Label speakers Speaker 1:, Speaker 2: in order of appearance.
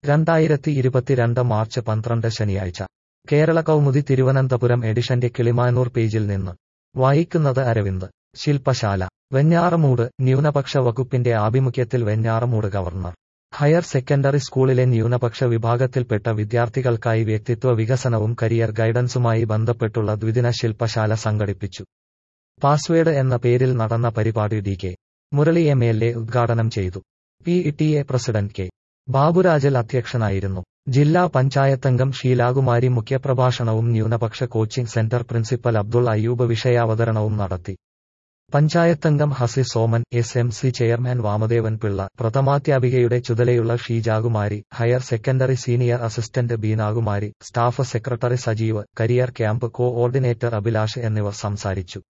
Speaker 1: രണ്ടായിരത്തി ഇരുപത്തിരണ്ട് മാർച്ച് പന്ത്രണ്ട് ശനിയാഴ്ച കേരള കൗമുദി തിരുവനന്തപുരം എഡിഷന്റെ കിളിമാനൂർ പേജിൽ നിന്ന് വായിക്കുന്നത് അരവിന്ദ് ശില്പശാല വെഞ്ഞാറമൂട് ന്യൂനപക്ഷ വകുപ്പിന്റെ ആഭിമുഖ്യത്തിൽ വെഞ്ഞാറമൂട് ഗവർണർ ഹയർ സെക്കൻഡറി സ്കൂളിലെ ന്യൂനപക്ഷ വിഭാഗത്തിൽപ്പെട്ട വിദ്യാർത്ഥികൾക്കായി വ്യക്തിത്വ വികസനവും കരിയർ ഗൈഡൻസുമായി ബന്ധപ്പെട്ടുള്ള ദ്വിദിന ശില്പശാല സംഘടിപ്പിച്ചു പാസ്വേഡ് എന്ന പേരിൽ നടന്ന പരിപാടി D K Murali M L A ഉദ്ഘാടനം ചെയ്തു P T A president K ബാബുരാജൽ അധ്യക്ഷനായിരുന്നു ജില്ലാ പഞ്ചായത്തംഗം ഷീലാകുമാരി മുഖ്യപ്രഭാഷണവും ന്യൂനപക്ഷ coaching centre principal Abdul Ayyub വിഷയാവതരണവും നടത്തി പഞ്ചായത്തംഗം Hasi Soman S M C chairman Vamadevan Pillai പ്രഥമാധ്യാപികയുടെ ചുതലയുള്ള Sheejakumari higher secondary senior assistant Beenakumari staff secretary Sajeev career camp coordinator Abhilash എന്നിവർ സംസാരിച്ചു